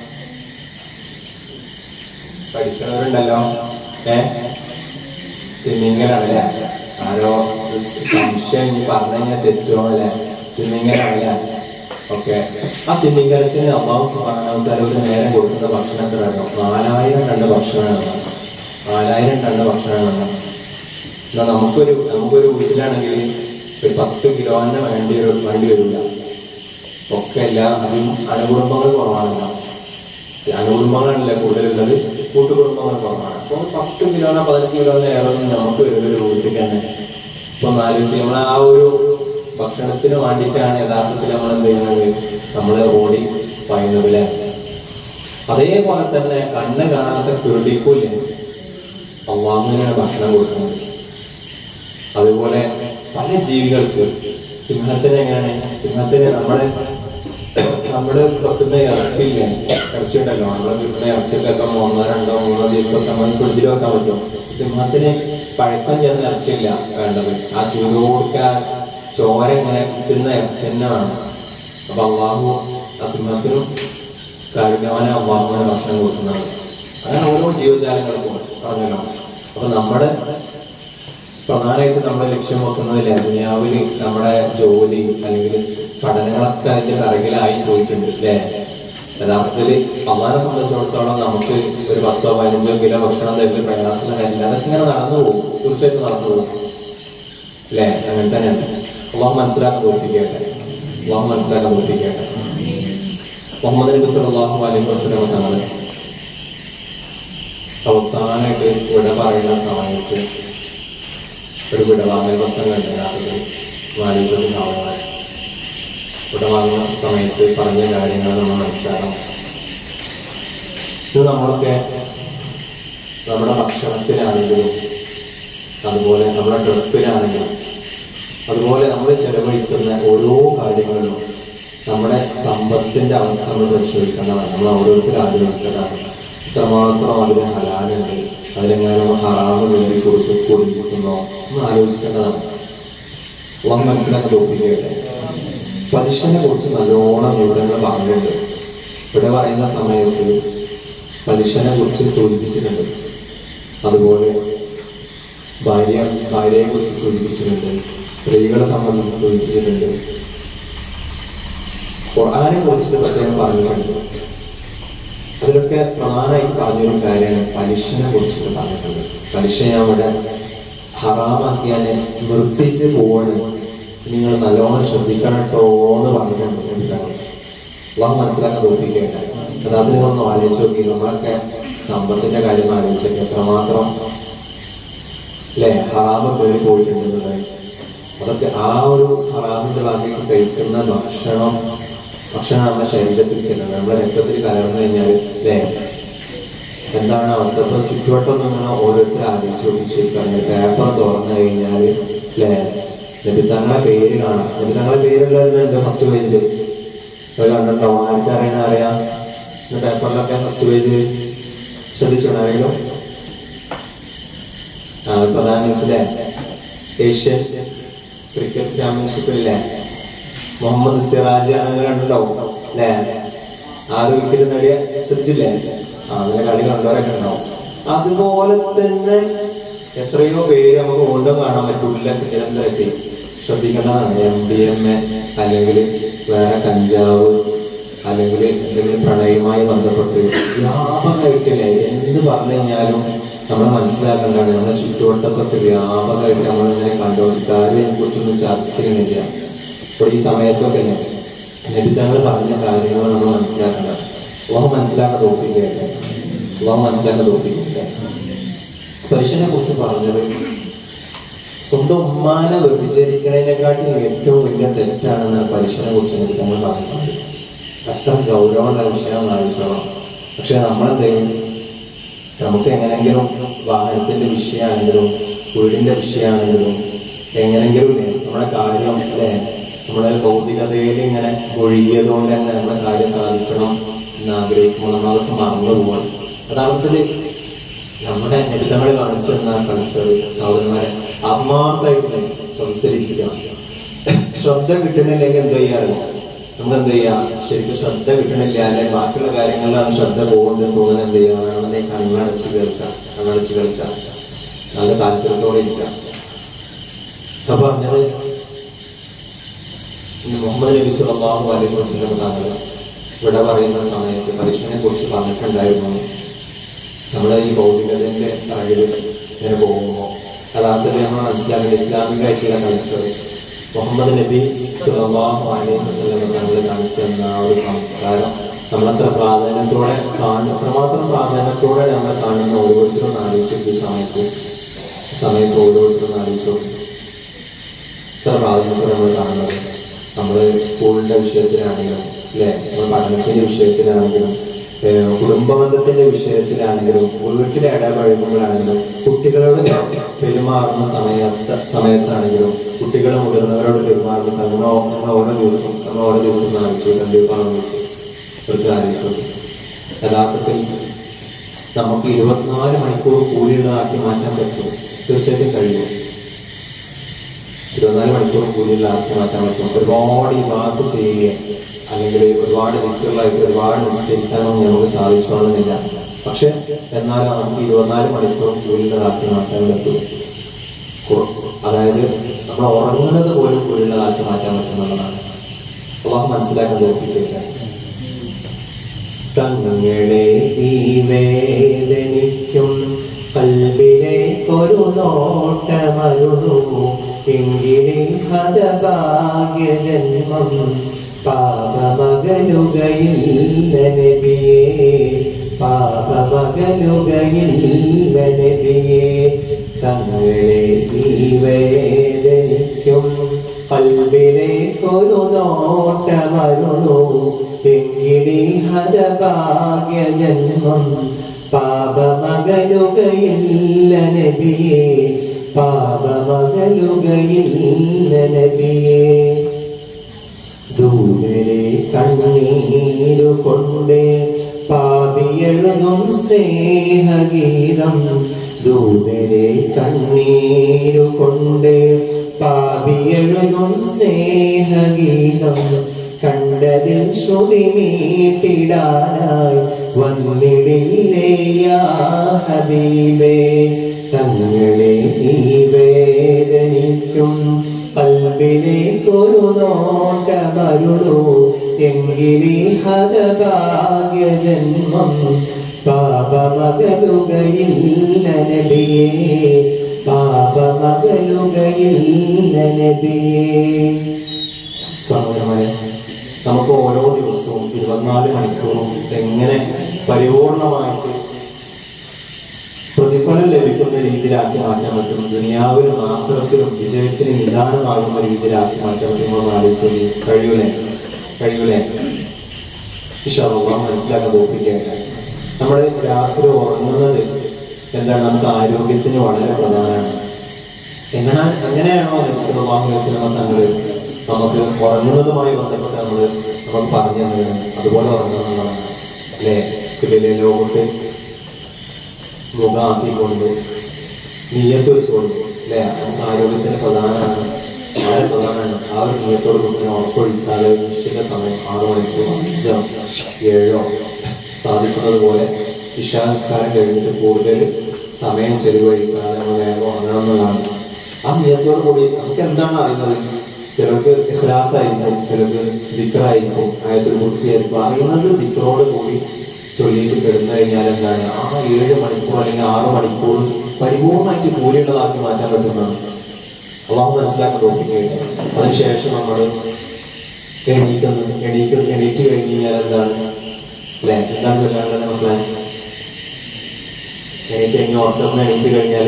പഠിക്കുന്നവരുണ്ടല്ലോ ഏ തിമിങ്ങലാണല്ലേ ആരോ ഒരു സംശയം ഇനി പറഞ്ഞു കഴിഞ്ഞാൽ തെറ്റോ അല്ലേ തിമിങ്ങലാണല്ലേ ഓക്കെ ആ തിമിംഗലത്തിന് അള്ളാഹു സുബാനവത്താൽ ഒരു നേരം കൊടുക്കുന്ന ഭക്ഷണം എത്ര അറിയാം നാലായിരം ടണ്ണ് ഭക്ഷണമാണ് നാലായിരം ടണ്ണ് ഭക്ഷണമാണ് എന്നാൽ നമുക്കൊരു നമുക്കൊരു വീട്ടിലാണെങ്കിൽ ഒരു പത്ത് കിലോന് വേണ്ടി ഒരു വേണ്ടി വരില്ല ഒക്കെ എല്ലാ അതും അണുകുടുംബങ്ങൾ കുറവാണല്ലോ അണുകുടുംബങ്ങളാണല്ലേ കൂടുതലുള്ളത് കൂട്ടുകുടുംബങ്ങൾ കുറവാണ് അപ്പോൾ പത്ത് കിലോനോ പതിനഞ്ച് കിലോനോ ഏറെ നമുക്ക് വരുന്ന ഒരു വീട്ടിൽ തന്നെ ഇപ്പൊ ഒന്ന് ആലോചിച്ച് നമ്മൾ ആ ഒരു ഭക്ഷണത്തിന് വേണ്ടിയിട്ടാണ് യഥാർത്ഥത്തിൽ നമ്മൾ എന്ത് ചെയ്യുന്നത് നമ്മൾ ഓടി പറയുന്നത് അല്ലേ അതേപോലെ തന്നെ കണ്ണ് കാണാത്ത കുരുടിക്കൂല്ലേ അള്ളാഹുവിനാണ് ഭക്ഷണം കൊടുക്കുന്നത് അതുപോലെ പല ജീവികൾക്ക് സിംഹത്തിന് എങ്ങനെയാണ് സിംഹത്തിന് നമ്മുടെ നമ്മള് വെക്കുന്ന ഇറച്ചിയില്ലേ ഇറച്ചി ഉണ്ടല്ലോ നമ്മള് കിട്ടുന്ന ഇറച്ചിയൊക്കെ മൂന്നോ രണ്ടോ മൂന്നോ ദിവസമൊക്കെ നമ്മൾ ഫ്രിഡ്ജിൽ വെക്കാൻ പറ്റും സിംഹത്തിന് പഴക്കം ചെന്ന ഇറച്ചിയില്ല വേണ്ടത് ആ ചൂടോടുക്ക ചോര ഇങ്ങനെ കുറ്റുന്ന ഇറച്ചി തന്നെ വേണം അപ്പൊ അള്ളാഹു ആ സിംഹത്തിനും കാരുണ്യവാന അള്ളാഹുവിന് ഭക്ഷണം കൊടുക്കുന്നതാണ് അങ്ങനെ ഓരോ ജീവജാലങ്ങൾക്കും പറഞ്ഞല്ലോ അപ്പൊ നമ്മുടെ പ്രധാനമായിട്ട് നമ്മൾ ലക്ഷ്യം വെക്കുന്നതില്ല ദുനിയാവില് നമ്മുടെ ജോലി അല്ലെങ്കിൽ പഠനങ്ങളൊക്കെ അതിന്റെ പിറകിലായി പോയിട്ടുണ്ട് അല്ലേ യഥാർത്ഥത്തില് അമ്മാനെ സംബന്ധിച്ചിടത്തോളം നമുക്ക് ഒരു പത്തോ പതിനഞ്ചോ കിലോ ഭക്ഷണം തരുന്ന പ്രയാസമുള്ള കാര്യമില്ല അതൊക്കെ ഇങ്ങനെ നടന്നു പോകും തീർച്ചയായിട്ടും നടന്നു പോകും അല്ലേ അങ്ങനെ തന്നെയാണ് അള്ളാഹു മനസ്സിലാക്കാൻ തോൽപ്പിക്കട്ടെ അള്ളാഹു മനസ്സിലാക്കാൻ തോൽപ്പിക്കട്ടെ മുഹമ്മദ് നബി സല്ലല്ലാഹു അലൈഹി വസല്ലം തങ്ങൾ അവസാനമായിട്ട് വിട പറയുന്ന സമയത്ത് ഒരു വിടവാങ്ങൽ പുസ്തകം കണ്ടത് വാലിച്ചത് സാധനങ്ങൾ വിട വാങ്ങുന്ന സമയത്ത് പറഞ്ഞ കാര്യങ്ങൾ നമ്മൾ മനസ്സിലാക്കണം ഇത് നമ്മളൊക്കെ നമ്മുടെ ഭക്ഷണത്തിനാണെങ്കിലും അതുപോലെ നമ്മുടെ ഡ്രസ്സിലാണെങ്കിലും അതുപോലെ നമ്മൾ ചെലവഴിക്കുന്ന ഓരോ കാര്യങ്ങളിലും നമ്മുടെ സമ്പത്തിന്റെ അവസ്ഥ നമ്മൾ പരിശോധിക്കേണ്ടതാണ് നമ്മൾ ഓരോരുത്തരും ആലോചിക്കേണ്ടതാണ് ഇത്രമാത്രം അതിന് ഹലാലുണ്ട് അതിലെങ്ങനെ നമ്മൾ ഹറാമ് വേണ്ടി കൊടുത്ത് കൊടുക്കുന്നു എന്ന് ആലോചിക്കേണ്ടതാണ് അള്ളാഹ് മനസ്സിലാക്കി തോപ്പിക്കട്ടെ പലിശനെ കുറിച്ച് നല്ലോണം വിവരങ്ങൾ പറഞ്ഞിട്ടുണ്ട് ഇവിടെ പറയുന്ന സമയത്ത് പലിശനെ കുറിച്ച് സൂചിപ്പിച്ചിട്ടുണ്ട് അതുപോലെ ഭാര്യ ഭാര്യയെ കുറിച്ച് സൂചിപ്പിച്ചിട്ടുണ്ട് സ്ത്രീകളെ സംബന്ധിച്ച് സൂചിപ്പിച്ചിട്ടുണ്ട് ഖുർആനെ കുറിച്ചിട്ട് പ്രത്യേകം പറഞ്ഞിട്ടുണ്ട് അതിലൊക്കെ പ്രധാനമായി പറഞ്ഞൊരു കാര്യമാണ് പലിശനെ കുറിച്ചിട്ട് പറഞ്ഞിട്ടുണ്ട് പലിശ അവിടെ ഹറാമാക്കിയാനെ നിർത്തിയിട്ട് പോവാണ് നിങ്ങൾ നല്ലോണം ശ്രദ്ധിക്കണം കേട്ടോ എന്ന് പറഞ്ഞിട്ടുണ്ട് എന്താണ് അള്ളാഹ് മനസ്സിലാക്കാൻ തോൽപ്പിക്കേണ്ട അതായത് നിങ്ങളൊന്ന് ആലോചിച്ച് നോക്കി നമ്മളൊക്കെ സമ്പത്തിന്റെ കാര്യം ആലോചിച്ചൊക്കെ എത്രമാത്രം അല്ലെ ഹറാമ് കയറി പോയിട്ടുണ്ടെന്നുള്ളത് അതൊക്കെ ആ ഒരു ഹറാമിന്റെ ഭാഗത്തേക്ക് കഴിക്കുന്ന ഭക്ഷണം ഭക്ഷണം നമ്മുടെ ശരീരത്തിൽ ചെല്ലുന്നത് നമ്മുടെ രക്തത്തിൽ കലർന്നു കഴിഞ്ഞാൽ അല്ലേ എന്താണ് അവസ്ഥ ഇപ്പൊ ചുറ്റുവട്ടം നിങ്ങൾ ഓരോരുത്തർ ആലോചിച്ച് നോക്കി ശരിക്കും പേപ്പർ തുറന്നു കഴിഞ്ഞാൽ അല്ലേ ലഭിത്തങ്ങളെ പേര് കാണാം ലഭിത്തങ്ങളെ പേരുള്ളതുണ്ട് ഫസ്റ്റ് പേജിൽ അത് കണ്ടിട്ടുണ്ടാവും ആർക്കും അറിയണ അറിയാം ഇന്ന് പേപ്പറിലൊക്കെ ഫസ്റ്റ് പേജ് ശ്രദ്ധിച്ചിട്ടുണ്ടായിരുന്നു ആ പ്രധാന ന്യൂസിലെ ഏഷ്യൻ ക്രിക്കറ്റ് ചാമ്പ്യൻഷിപ്പിലെ മുഹമ്മദ് സിറാജ് അങ്ങനെ കണ്ടിട്ടുണ്ടാവും അല്ലേ ആറ് വിക്കറ്റ് നേടിയ ശ്രദ്ധിച്ചില്ലേ ആ അങ്ങനെ കളി കണ്ടവരൊക്കെ ഉണ്ടാവും അതുപോലെ തന്നെ എത്രയോ പേര് നമുക്ക് വീണ്ടും കാണാൻ പറ്റൂല നിരന്തരത്തിൽ ശ്രദ്ധിക്കേണ്ടതാണ് എം ഡി എം എ അല്ലെങ്കിൽ വേറെ കഞ്ചാവ് അല്ലെങ്കിൽ എന്തെങ്കിലും പ്രണയവുമായി ബന്ധപ്പെട്ട് വ്യാപകമായിട്ടില്ലേ എന്ത് പറഞ്ഞു കഴിഞ്ഞാലും നമ്മൾ മനസ്സിലാക്കേണ്ടതാണ് നമ്മുടെ ചുറ്റുവട്ടത്തൊക്കെ വ്യാപകമായിട്ട് നമ്മൾ ഇങ്ങനെ കണ്ടുകൊണ്ടിരിക്കാരും ഇതിനെ കുറിച്ചൊന്നും ചർച്ച ചെയ്യുന്നില്ല അപ്പോൾ ഈ സമയത്തൊക്കെ ലഭിതങ്ങൾ പറഞ്ഞ കാര്യങ്ങൾ നമ്മൾ മനസ്സിലാക്കേണ്ടത് ലോകം മനസ്സിലാക്കാൻ തോപ്പിക്കുകയല്ലേ ലോകം ലഭിക്കാൻ തോപ്പിക്കില്ല പരീക്ഷനെ കുറിച്ച് പറഞ്ഞത് സ്വന്തം ഉമ്മാനെ വ്യഭിചരിക്കണതിനെക്കാട്ടി ഏറ്റവും വലിയ തെറ്റാണെന്ന് പരീക്ഷനെ കുറിച്ച് എനിക്ക് നമ്മൾ പറഞ്ഞിട്ടുണ്ട് അത്ര ഗൗരവമുള്ള വിഷയമാണ് ആലോചിച്ചോളാം പക്ഷെ നമ്മളെന്തെയും നമുക്ക് എങ്ങനെങ്കിലും വാഹനത്തിന്റെ വിഷയമാണെങ്കിലും വീടിന്റെ വിഷയമാണെങ്കിലും എങ്ങനെങ്കിലും ഇല്ലേ, നമ്മുടെ കാര്യം അല്ലെ നമ്മുടെ ഭൗതികതയിൽ ഇങ്ങനെ ഒഴുകിയതുകൊണ്ട് തന്നെ നമ്മുടെ കാര്യം സാധിക്കണം എന്ന് ആഗ്രഹിക്കുമ്പോൾ നമ്മളതൊക്കെ മറന്നു പോവാണ് യഥാർത്ഥത്തിൽ നമ്മുടെ ലളിതങ്ങൾ കാണിച്ചു തന്ന കൾച്ചർ സഹോദരന്മാരെ ആത്മാർത്ഥമായിട്ട് സംസ്കരിക്കുക ശ്രദ്ധ കിട്ടണില്ലെങ്കിൽ എന്ത് ചെയ്യാറില്ല നമുക്ക് എന്ത് ചെയ്യാം ശരിക്കും ശ്രദ്ധ കിട്ടണില്ല അല്ലെങ്കിൽ ബാക്കിയുള്ള കാര്യങ്ങളിലാണ് ശ്രദ്ധ പോകുന്നത് തോന്നുന്നത് എന്ത് ചെയ്യാം വേണമെന്നേ കണ്ണടച്ച് കേൾക്കാം കണ്ണടച്ച് കേൾക്കാം നല്ല താല്പര്യത്തോടെ ഇരിക്കാം അപ്പൊ പറഞ്ഞത് ഈ മുഹമ്മദ് നബി സല്ലല്ലാഹു അലൈഹി വസല്ലം തങ്ങൾ ഇവിടെ പറയുന്ന സമയത്ത് പരീക്ഷനെ കുറിച്ച് പറഞ്ഞിട്ടുണ്ടായിരുന്നു നമ്മുടെ ഈ ഭൗതികതന്റെ തറയിൽ ഇങ്ങനെ പോകുമ്പോൾ യഥാർത്ഥത്തിൽ നമ്മൾ മനസ്സിലാക്കേണ്ട ഇസ്ലാമികമായിട്ടുള്ള കൾച്ചർ മുഹമ്മദ് നബി സല്ലല്ലാഹു അലൈഹി വസല്ലം തങ്ങൾ കാണിച്ചു തന്ന ആ ഒരു സംസ്കാരം നമ്മളത്ര പ്രാധാന്യത്തോടെ കാണുന്ന അത്രമാത്രം പ്രാധാന്യത്തോടെ നമ്മൾ കാണുന്ന ഓരോരുത്തരും ആലോചിച്ചു ഈ സമയത്ത് ഈ സമയത്ത് ഓരോരുത്തരും ആലോചിച്ചു ഇത്ര പ്രാധാന്യത്തോടെ നമ്മൾ കാണുന്നത് നമ്മൾ സ്കൂളിന്റെ വിഷയത്തിലാണെങ്കിലും അല്ലെ നമ്മൾ പഠനത്തിന്റെ വിഷയത്തിലാണെങ്കിലും ഏഹ് കുടുംബബന്ധത്തിന്റെ വിഷയത്തിലാണെങ്കിലും വീട്ടിലെ ഇടപഴകുമ്പോഴാണെങ്കിലും കുട്ടികളോട് പെരുമാറുന്ന സമയത്ത് സമയത്താണെങ്കിലും കുട്ടികൾ മുതിർന്നവരോട് പെരുമാറുന്ന സമയം നമ്മൾ ഓ- നമ്മൾ ഓരോ ദിവസവും നമ്മൾ ഓരോ ദിവസവും ആലോചിച്ചു രണ്ടുപാളം ദിവസം ഒരു ആലോചിച്ചു യഥാർത്ഥത്തിൽ നമുക്ക് ഇരുപത്തിനാല് മണിക്കൂർ കൂലിയുള്ളതാക്കി മാറ്റാൻ പറ്റും തീർച്ചയായിട്ടും കഴിയും ഇരുപത്തിനാല് മണിക്കൂർ കൂലിയിലാക്കി മാറ്റാൻ പറ്റും ഒരുപാട് ഈ വാക്ക് ചെയ്യുക അല്ലെങ്കിൽ ഒരുപാട് വ്യക്തികളായിട്ട് ഒരുപാട് നിസ്കരിക്കാനൊന്നും നമുക്ക് സാധിച്ചോളുന്നില്ല പക്ഷെ എന്നാലും നമുക്ക് ഇരുപത്തിനാല് മണിക്കൂർ കൂലിയുള്ളതാക്കി മാറ്റാൻ പറ്റും കു- അതായത് നമ്മൾ ഉറങ്ങുന്നത് പോലും കൂലിയുള്ളതാക്കി മാറ്റാൻ പറ്റുന്നതാണ് അള്ളാഹ് മനസ്സിലാക്കാൻ തോൽപ്പിക്കുക തങ്ങളെ ഈ വേദനിക്കും കൽബിലേക്കൊരു നോട്ടമരുളൂ എങ്കിലേ ഹതഭാഗ്യ ജന്മം പാപമകലുകയില്ല നബിയേ പാപമകലുകയില്ല നബിയെ തങ്ങളെ ഈ വേദനിക്കും കൽബിലേക്കൊരു നോട്ടമരുളൂ എങ്കിലീ ഹതഭാഗ്യ ജന്മം പാപമകലുകയില്ല നബിയെ പാപമകലുകയില്ല നബിയെ ദൂരെ കണ്ണീരു കൊണ്ട് പാപിയെഴുതും സ്നേഹഗീതം ദൂരെ കണ്ണീരു കൊണ്ട് പാപിയെഴുതും സ്നേഹഗീതം കണ്ടതിൽ ശ്രുതി മീട്ടിടാനായി വന്നിടില്ലേ യാ ഹബീബേ തങ്ങളെ ഈ വേദനിക്കും കൽബിലേക്കൊരു നോട്ടമരുളൂ എങ്കിലീ ഹതഭാഗ്യ ജന്മം പാപമകലുകയില്ല നബിയേ പാപമകലുകയില്ല നബിയേ സഹോദരന്മാരെ നമുക്ക് ഓരോ ദിവസവും ഇരുപത്തിനാല് മണിക്കൂറും എങ്ങനെ പരിപൂർണമായിട്ട് പ്രതിഫലം ലഭിക്കുന്ന രീതിയിലാക്കി മാറ്റാൻ പറ്റും ദുനിയാവിലും ആഹ്ലത്തിലും വിജയത്തിന് നിദാനമാകുന്ന രീതിയിലാക്കി മാറ്റാൻ പറ്റും നമ്മൾ ആലോചിച്ച് കഴിയൂലേ കഴിയൂലേ ഇഷാള്ള മനസ്സിലാക്കാൻ തോപ്പിക്കുകയാണ് നമ്മൾ രാത്രി ഉറങ്ങുന്നത് എന്താണ് നമുക്ക് ആരോഗ്യത്തിന് വളരെ പ്രധാനമാണ് എങ്ങനെ അങ്ങനെയാണോ നബിസ്വല്ലാഹു വസ്ലമ തങ്ങൾ നമുക്ക് ഉറങ്ങുന്നതുമായി ബന്ധപ്പെട്ട് നമ്മൾ നമുക്ക് പറഞ്ഞു തന്നത് അതുപോലെ ഉറങ്ങുന്നതാണ് അല്ലേ ഇതിലെ ലോകത്ത് മുഖമാക്കിക്കൊണ്ട് നീയത്ത് വെച്ചുകൊണ്ട് അല്ലേ നമുക്ക് ആരോഗ്യത്തിന് പ്രധാനമാണ് വളരെ പ്രധാനമാണ് ആ ഒരു നീയത്തോട് കൂടി ഉറപ്പൊഴിക്കാതെ നിശ്ചിത സമയം ആറ് മണിക്കൂർ അഞ്ചോ ഏഴോ സാധിക്കുന്നത് പോലെ ഇഷാസ്കാരം കഴിഞ്ഞിട്ട് കൂടുതൽ സമയം ചെലവഴിക്കാതെ നമ്മൾ വേഗം ഉറങ്ങണമെന്നതാണ് ആ നിയത്തോട് കൂടി നമുക്ക് എന്താണ് അറിയുന്നത് ചിലർക്ക് ഇഖ്ലാസ് ആയിരിക്കും ചിലർക്ക് ദിക്റായിരിക്കും ആയത്തൊരു കുറിച്ചായിരിക്കും അറിയുന്നത് ദിക്റോട് കൂടി ചൊല്ലിയിട്ട് കിടന്നു കഴിഞ്ഞാൽ എന്താണ് ആ ഏഴ് മണിക്കൂർ അല്ലെങ്കിൽ ആറ് മണിക്കൂർ പരിപൂർണമായിട്ട് കൂലിയുള്ളതാക്കി മാറ്റാൻ പറ്റുന്നതാണ് അള്ളാഹു മനസ്സിലാക്കാൻ തോന്നിക്കുകയാണ് അതിനുശേഷം നമ്മൾ എണീക്കുന്നു എണീക്കുന്നു എണീറ്റ് കഴിഞ്ഞ് കഴിഞ്ഞാൽ എന്താണ് അല്ലെ എന്താണ് ചൊല്ലാനുള്ളത് നമ്മളെ എണീറ്റ് കഴിഞ്ഞ് ഉറക്കം എണീറ്റ് കഴിഞ്ഞാൽ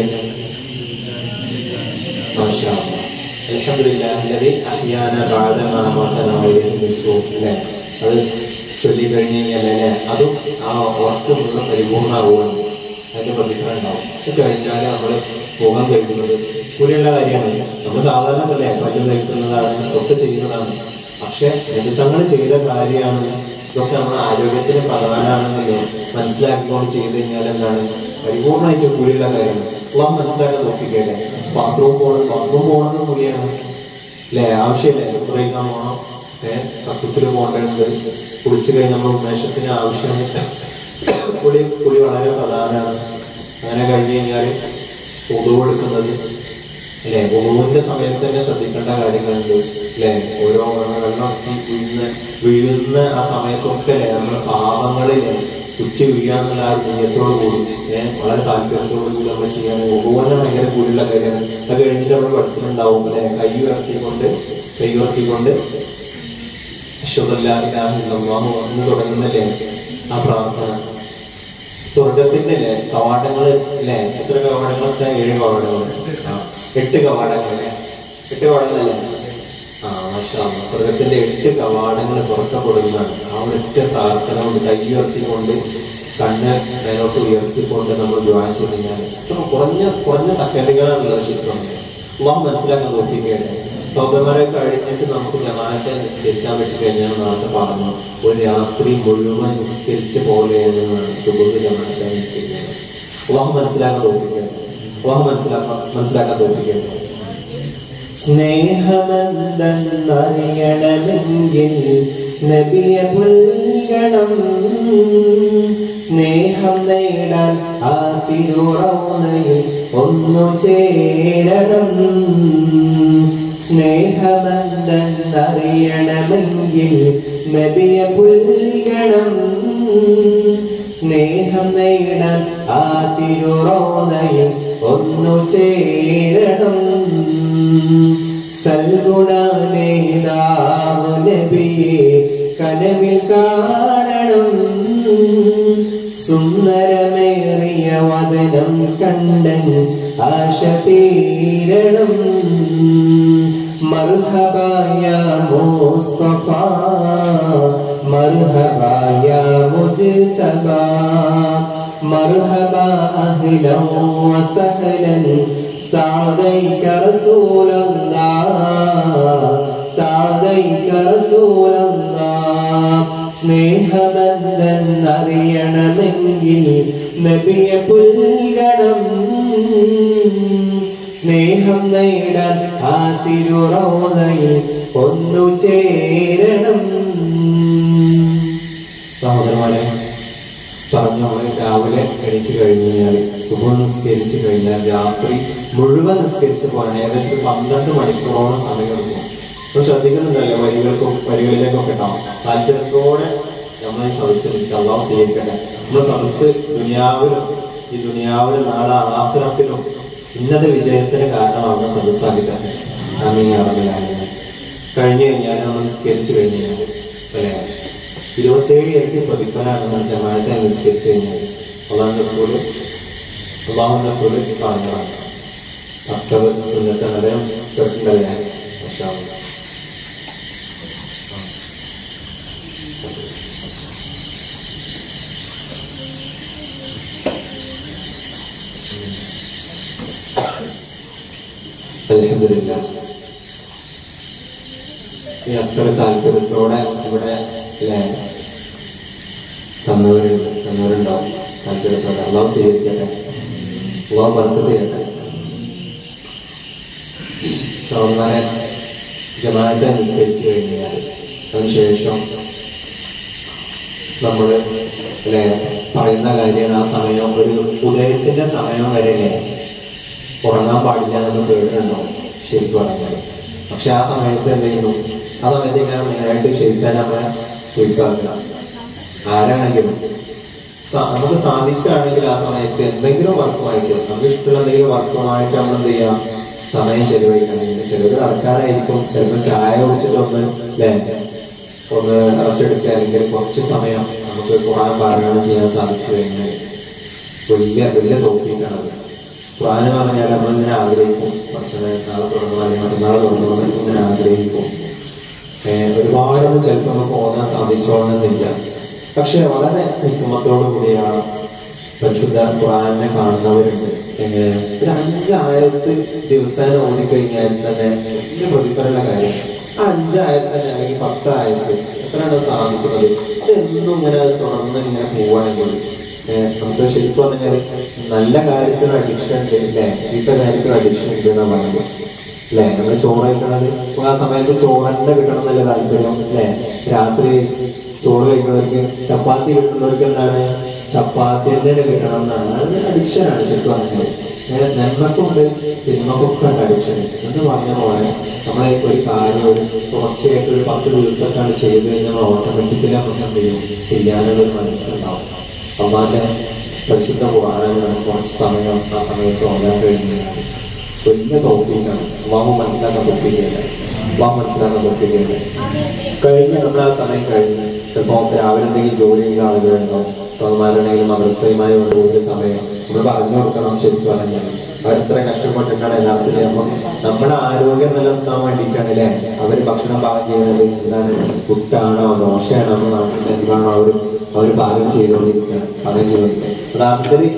മാഷാ അല്ലാഹ്. അൽഹംദുലില്ലാഹി അല്ലദീ അഹ്യാന ബഅദമാ അമാതനാ വഇലൈഹി നുശൂർ അല്ലേ അത് ചൊല്ലി കഴിഞ്ഞ് കഴിഞ്ഞാൽ അല്ലേ അതും ആ ഉറക്കം മുഴുവൻ പരിപൂർണ്ണമാവുകയാണ് അതിന്റെ പ്രതിഫലം ഉണ്ടാവും ഇത് കഴിഞ്ഞാൽ നമ്മൾ മുഖം കഴിക്കുന്നത് കൂലിയുള്ള കാര്യമാണ് നമ്മൾ സാധാരണ അല്ലേ പല്ല് കഴിക്കുന്നതാണ് ഒക്കെ ചെയ്യുന്നതാണ് പക്ഷെ എടുത്തങ്ങൾ ചെയ്ത കാര്യമാണ് ഇതൊക്കെ നമ്മുടെ ആരോഗ്യത്തിന് പ്രധാനമാണെന്നല്ലോ മനസ്സിലാക്കിക്കൊണ്ട് ചെയ്ത് കഴിഞ്ഞാൽ എന്താണ് പരിപൂർണമായിട്ട് കൂലിയുള്ള കാര്യമാണ് അള്ളാഹ് മനസ്സിലാക്കാൻ നോക്കിക്കേട്ടെ ബാത്റൂം പോകണം ബാത്റൂം പോകണമെന്ന് കൂലിയാണ് അല്ലേ ആവശ്യമില്ലേ ഉപയോഗിക്കാൻ പോകണം ഏഹ് കക്കൂസിൽ പോകേണ്ടതുണ്ട് കുളിച്ചു കഴിഞ്ഞ് നമ്മൾ ഉന്മേഷത്തിന് ആവശ്യം കുളി കുളി വളരെ പ്രധാനമാണ് അങ്ങനെ കഴിഞ്ഞ് കഴിഞ്ഞാൽ ഉദവ് എടുക്കുന്നത് അല്ലെ ഉദവിന്റെ സമയത്ത് തന്നെ ശ്രദ്ധിക്കേണ്ട കാര്യങ്ങളുണ്ട് അല്ലെ ഓരോ വെള്ളം വെള്ളം വീഴുന്ന വീഴുന്ന ആ സമയത്തൊക്കെ അല്ലെ നമ്മുടെ പാപങ്ങളിലെ ഉച്ച വീഴാന്നുള്ള ആ നീയത്തോട് കൂടി ഏഹ് വളരെ താല്പര്യത്തോടു കൂടി നമ്മൾ ചെയ്യാൻ ഉപപോലെ ഭയങ്കര കൂടിയുള്ള കാര്യമാണ് അത് കഴിഞ്ഞിട്ട് നമ്മൾ പഠിച്ചിട്ടുണ്ടാവും അല്ലെ കൈ ഉയർത്തിക്കൊണ്ട് കൈ ഉയർത്തിക്കൊണ്ട് അശ്വതല്ലാഹില്ലാഹു എന്ന് തുടങ്ങുന്നല്ലേ ആ പ്രാർത്ഥന സ്വർഗത്തിന്റെ അല്ലേ കവാടങ്ങൾ അല്ലേ എത്ര കവാടങ്ങൾ ഏഴ് കവാടങ്ങൾ ആ, എട്ട് കവാടങ്ങൾ അല്ലേ എട്ട് കവാടങ്ങളല്ലേ ആ മാഷാ അല്ലാ. സ്വർഗത്തിന്റെ എട്ട് കവാടങ്ങൾ തുറക്കപ്പെടുന്നതാണ് ആ ഒരൊറ്റ പ്രാർത്ഥന കൊണ്ട് കൈ ഉയർത്തിക്കൊണ്ട് കണ്ണ് മേലോട്ട് ഉയർത്തിക്കൊണ്ട് നമ്മൾ ദ്വാര കഴിഞ്ഞാൽ എത്ര കുറഞ്ഞ കുറഞ്ഞ സെക്കൻഡുകളാണുള്ളത് ശരിക്കും അള്ളാഹ് മനസ്സിലാക്കാൻ നോക്കിക്കുകയാണ് സൗദന്മാരെ കഴിഞ്ഞിട്ട് നമുക്ക് ജമാഅത്തെ നിസ്കരിക്കാൻ പറ്റി കഴിഞ്ഞാൽ നേരത്തെ പറഞ്ഞു ഒരു രാത്രി മുഴുവൻ നിസ്കരിച്ച പോലെയാണ് സുബുദ് ജമാഅത്തെ നിസ്കരിക്കുന്നത് അള്ളാഹ് മനസ്സിലാക്കാൻ തോന്നിക്കുകയാണ് അള്ളാഹ് മനസ്സിലാക്കാൻ മനസ്സിലാക്കാൻ തോന്നിക്കുകയാണ് സ്നേഹമെന്തെന്നറിയണമെങ്കിൽ നബിയെ പുൽകണം സ്നേഹം നേടാൻ ആ തിരുറൗനയിൽ ഒന്നു ചേരണം സ്നേഹമെന്തെന്നറിയണമെങ്കിൽ നബിയെ പുൽകണം സ്നേഹം നേടാൻ ആ തിരുറോനയിൽ ഒന്നു ചേരണം സൽഗുണനേതാവ് നബിയെ കനവിൽ കാണണം സുന്ദരമേറിയ വദനം കണ്ടൻ ആശ തീരണം മർഹബായ മുസ്തഫ മർഹബായ മുജ്തബ مرحبا أهلا وسهلا سعديك رسول الله سعديك رسول الله സ്നേഹമെന്തെന്നറിയണമെങ്കിൽ നബിയെ പുൽഗണം സ്നേഹം നേടാൻ ആ തിരുറോതയിൽ ഒന്നു ചേരണം സഹോദരന്മാരെ പറഞ്ഞു നമ്മൾ രാവിലെ എണീറ്റ് കഴിഞ്ഞ് കഴിഞ്ഞാൽ സുഖം നിസ്കരിച്ച് കഴിഞ്ഞാൽ രാത്രി മുഴുവൻ നിസ്കരിച്ച് പോകാൻ ഏകദേശം ഒരു പന്ത്രണ്ട് മണിക്കൂറോളം സമയം എടുക്കും അപ്പോൾ ശ്രദ്ധിക്കുന്നുണ്ടല്ലോ വരികൾക്കും വരികളിലേക്കൊക്കെ ഉണ്ടാവും താല്പര്യത്തോടെ നമ്മൾ ഈ സദസ്സിൽ അള്ളാഹ് സ്വീകരിക്കട്ടെ നമ്മുടെ സദസ്സ് ദുനിയാവിലും ഈ ദുനിയാവിലും നാളെ ആഹ്റത്തിലും ഉന്നത വിജയത്തിന് കാരണമാകുന്ന സദസ്സാക്കി തന്നെ ആമീൻ അറിയില്ല കഴിഞ്ഞു കഴിഞ്ഞാൽ നമ്മൾ നിസ്കരിച്ചു കഴിഞ്ഞു കഴിഞ്ഞാൽ അല്ലേ ഇരുപത്തേഴ് ഇരട്ടി പ്രതിഫലമാണ് ജമാഅത്തെ നിസ്കരിച്ചു കഴിഞ്ഞാൽ അള്ളാഹു റസൂല് അള്ളാഹു റസൂല് പറഞ്ഞതാണ് അക്തബ് സുന്നത്ത് അദ്ദേഹം കേട്ടിട്ടുണ്ടല്ലേ മാഷാ അല്ലാ. അൽഹംദുലില്ലാ ഈ അത്ര താല്പര്യത്തോടെ ഇവിടെ അല്ലേ തന്നവരുണ്ട് തന്നവരുണ്ടാവും താല്പര്യത്തോടെ അള്ളാഹ് സ്വീകരിക്കട്ടെ അള്ളാഹ് ബർക്കത്ത് ചെയ്യട്ടെ സഹോദരന്മാരെ ജമാഅത്തെ നിസ്കരിച്ചു കഴിഞ്ഞാൽ അതിനുശേഷം നമ്മൾ അല്ലെ പറയുന്ന കാര്യമാണ് ആ സമയം ഒരു ഉദയത്തിന്റെ സമയം വരെ അല്ലേ ഉറങ്ങാൻ പാടില്ല എന്ന് കേട്ടിട്ടുണ്ടാവും ശരിക്കും പറഞ്ഞാൽ പക്ഷെ ആ സമയത്ത് എന്ത് ചെയ്യുന്നു ആ സമയത്ത് ഇങ്ങനെ മെയിനായിട്ട് ശരിക്കാൻ നമ്മളെ സ്വീകരിക്കുക ആരാണെങ്കിലും സ- നമുക്ക് സാധിക്കുകയാണെങ്കിൽ ആ സമയത്ത് എന്തെങ്കിലും വർക്കുമായിട്ട് നമുക്ക് ഇഷ്ടമുള്ള എന്തെങ്കിലും വർക്കുമായിട്ട് നമ്മൾ എന്ത് ചെയ്യാം സമയം ചെലവഴിക്കണം ചിലർ നടക്കാനായിരിക്കും ചിലപ്പോൾ ചായ കുടിച്ചിട്ട് ഒന്ന് അല്ലേ ഒന്ന് റെസ്റ്റ് എടുക്കുക അല്ലെങ്കിൽ കുറച്ച് സമയം നമുക്ക് ഖുറാൻ പാരായണം ചെയ്യാൻ സാധിച്ചു കഴിഞ്ഞാൽ വലിയ വലിയ തോക്കിയിട്ടാണത് ഖുറാൻ എന്ന് പറഞ്ഞാൽ നമ്മളിങ്ങനെ ആഗ്രഹിക്കും ഭക്ഷണം നാളെ തുടങ്ങണം അല്ലെങ്കിൽ മറ്റന്നാളെ തുടങ്ങണം എന്നൊക്കെ ഇങ്ങനെ ആഗ്രഹിക്കും ഏഹ് ഒരുപാടൊന്നും ചിലപ്പോൾ നമുക്ക് ഓതാൻ സാധിച്ചോളണമെന്നില്ല പക്ഷെ വളരെ ഹിക്കുമത്തോടു കൂടിയാണ് പരിശുദ്ധ ഖുറാനെ കാണുന്നവരുണ്ട് എങ്ങനെ ഒരു അഞ്ചായിരത്ത് ദിവസേന ഓടിക്കഴിഞ്ഞാൽ തന്നെ വലിയ പ്രതിഫലമുള്ള കാര്യം ആ അഞ്ചായിരത്തി തന്നെ അല്ലെങ്കിൽ പത്തായിരത്ത് എത്രയാണോ സാധിക്കുന്നത് അതെന്നും ഇങ്ങനെ അത് തുടർന്ന് ഇങ്ങനെ പോവുകയാണെങ്കിൽ ഏഹ് നമുക്ക് ശരിക്കും പറഞ്ഞാൽ നല്ല കാര്യത്തിന് അഡിക്ഷൻ ഉണ്ട് അല്ലേ ചീത്ത കാര്യത്തിന് അഡിക്ഷൻ ഉണ്ട് എന്നാണ് പറയുന്നത് അല്ലേ നമ്മൾ ചോറ് കഴിക്കണത് ഇപ്പൊ ആ സമയത്ത് ചോറന്നെ കിട്ടണം എന്നല്ല താല്പര്യം അല്ലേ രാത്രി ചോറ് കഴിക്കുന്നവർക്ക് ചപ്പാത്തി കിട്ടുന്നവർക്ക് എന്താണ് ചപ്പാത്തി തന്നെ കിട്ടണം എന്നാണ് അത് അഡിക്ഷനാണ് ശരിക്കും പറഞ്ഞാൽ ഏഹ് നന്മക്കുണ്ട് തിന്മക്കൊക്കെ ഉണ്ട് അഡിക്ഷൻ എന്ന് പറഞ്ഞ പോലെ നമ്മളെ ഒരു കാര്യം ഒരു തുടർച്ചയായിട്ട് ഒരു പത്ത് ദിവസത്താണ് ചെയ്ത് കഴിഞ്ഞാൽ ഓട്ടോമാറ്റിക്കലി നമുക്ക് എന്ത് ചെയ്യും ചെയ്യാനുള്ള ഒരു മനസ്സുണ്ടാവും അള്ളാന്റെ പരിശുദ്ധ ഖുർആനിൽ നമുക്ക് കുറച്ച് സമയം ആ സമയത്ത് ഓടാൻ കഴിഞ്ഞാൽ വലിയ തോപ്പിക്കാണ് അള്ളാഹു മനസ്സിലാക്കാൻ തോപ്പിക്കുകയല്ല അള്ളാഹു മനസ്സിലാക്കാൻ തോപ്പിക്കുകയല്ല കഴിഞ്ഞ് നമ്മൾ ആ സമയം കഴിഞ്ഞ് ചിലപ്പോൾ രാവിലെ എന്തെങ്കിലും ജോലി ചെയ്യുന്ന ആളുകളുണ്ടാവും സ്വന്തമാരുണ്ടെങ്കിലും മദ്രസയുമായി ഒരു സമയം നമ്മൾ പറഞ്ഞു കൊടുക്കണം ശരിക്കും പറഞ്ഞാൽ അവരെത്ര കഷ്ടപ്പെട്ടിട്ടാണ് യഥാർത്ഥത്തിൽ നമ്മൾ നമ്മുടെ ആരോഗ്യം നിലനിർത്താൻ വേണ്ടിയിട്ടാണ് അല്ലേ അവർ ഭക്ഷണം പാകം ചെയ്യുന്നത് എന്താണ് പുട്ടാണോ ദോശയാണോ നമ്മുടെ നാട്ടിൽ എന്താണോ അവർ അവർ പാകം ചെയ്തുകൊണ്ടിരിക്കുക പാകം ചെയ്തുകൊണ്ടിരിക്കുക യഥാർത്ഥത്തിൽ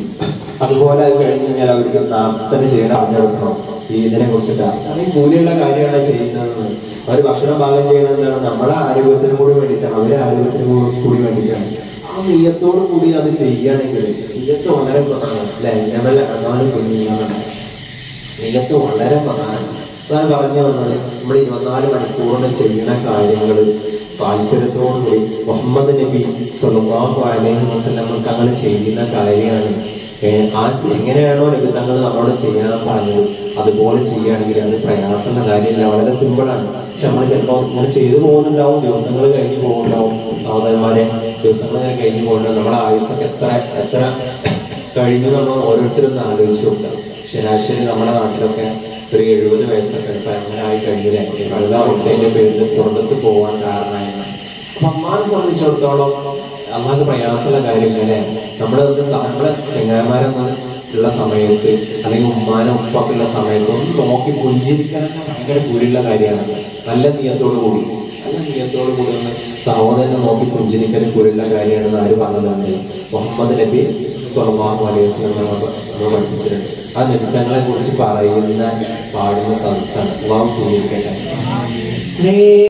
അതുപോലെ അത് കഴിഞ്ഞ് കഴിഞ്ഞാൽ അവർക്ക് നാമത്തിന് ചെയ്യണം അറിഞ്ഞെടുക്കണം ഈ ഇതിനെ കുറിച്ചിട്ട് അത് ഈ കൂലിയുള്ള കാര്യമാണ് ചെയ്യുന്നത് അവർ ഭക്ഷണം പാകം ചെയ്യുന്നത് എന്താണ് നമ്മുടെ ആരോഗ്യത്തിനും കൂടി വേണ്ടിയിട്ടാണ് അവരെ ആരോഗ്യത്തിനും കൂടി- കൂടി വേണ്ടിയിട്ടാണ് ആ നെയ്യത്തോട് കൂടി അത് ചെയ്യുകയാണെങ്കിൽ നെയ്യത്ത് വളരെ പ്രധാനമാണ് അല്ലെ നമ്മളെ അണ്ണാനും കുഞ്ഞിയാണ് നെയ്യത്ത് വളരെ പ്രധാനമാണ് അതാണ് പറഞ്ഞു വന്നത് നമ്മൾ ഇരുപത്തിനാല് മണിക്കൂറിന് ചെയ്യുന്ന കാര്യങ്ങൾ താല്പര്യത്തോടുകൂടി മുഹമ്മദ് നബി സ്വല്ലല്ലാഹു അലൈഹി വസല്ലം തങ്ങൾ ചെയ്യുന്ന കാര്യമാണ് ഏഹ് ആ എങ്ങനെയാണോ നബി തങ്ങൾ നമ്മളോട് ചെയ്യാൻ പറഞ്ഞത് അതുപോലെ ചെയ്യുകയാണെങ്കിൽ അത് പ്രയാസമുള്ള കാര്യമില്ല വളരെ സിമ്പിളാണ് പക്ഷെ നമ്മൾ ചിലപ്പോൾ ഇങ്ങനെ ചെയ്തു പോകുന്നുണ്ടാവും ദിവസങ്ങൾ കഴിഞ്ഞ് പോകുന്നുണ്ടാവും സഹോദരന്മാരെ ദിവസങ്ങൾ ഇങ്ങനെ കഴിഞ്ഞ് പോകുന്നുണ്ടാവും നമ്മുടെ ആയുസ്സൊക്കെ എത്ര എത്ര കഴിഞ്ഞു നമ്മൾ ഓരോരുത്തരും ഒന്ന് ആലോചിച്ച് നോക്കുക ശരാശരി നമ്മുടെ നാട്ടിലൊക്കെ ഒരു എഴുപത് വയസ്സൊക്കെ ഇപ്പൊ അങ്ങനെ ആയി കഴിഞ്ഞില്ലേ വെള്ള ഒട്ടേന്റെ പേരിൽ സ്വർഗത്ത് പോകാൻ കാരണമായിരുന്നു അപ്പൊ അമ്മാനെ സംബന്ധിച്ചിടത്തോളം അമ്മക്ക് പ്രയാസമുള്ള കാര്യങ്ങളെ നമ്മുടെ ഒരു സ- നമ്മുടെ ചെങ്ങായിമാരൊന്നും ഉള്ള സമയത്ത് അല്ലെങ്കിൽ ഉമ്മാനും ഉപ്പൊക്കെ ഉള്ള സമയത്ത് ഒന്ന് നോക്കി പുഞ്ചിരിക്കാൻ ഭയങ്കര കൂലുള്ള കാര്യമാണ് നല്ല നീയത്തോടു കൂടി നല്ല നീയത്തോടു കൂടി ഒന്ന് സഹോദരനെ നോക്കി പുഞ്ചിരിക്കാൻ കൂലുള്ള കാര്യമാണെന്ന് ആര് പറഞ്ഞതാണ് മുഹമ്മദ് നബി സ്വലമാഹു അലൈഹി വസല്ലം നമ്മൾ പഠിപ്പിച്ചിട്ടുണ്ട് ആ നൃത്തങ്ങളെ കുറിച്ച് പറയുന്ന പാടുന്ന സദസ്സാണ് അള്ളാഹു സ്വീകരിക്കട്ടെ സ്നേഹ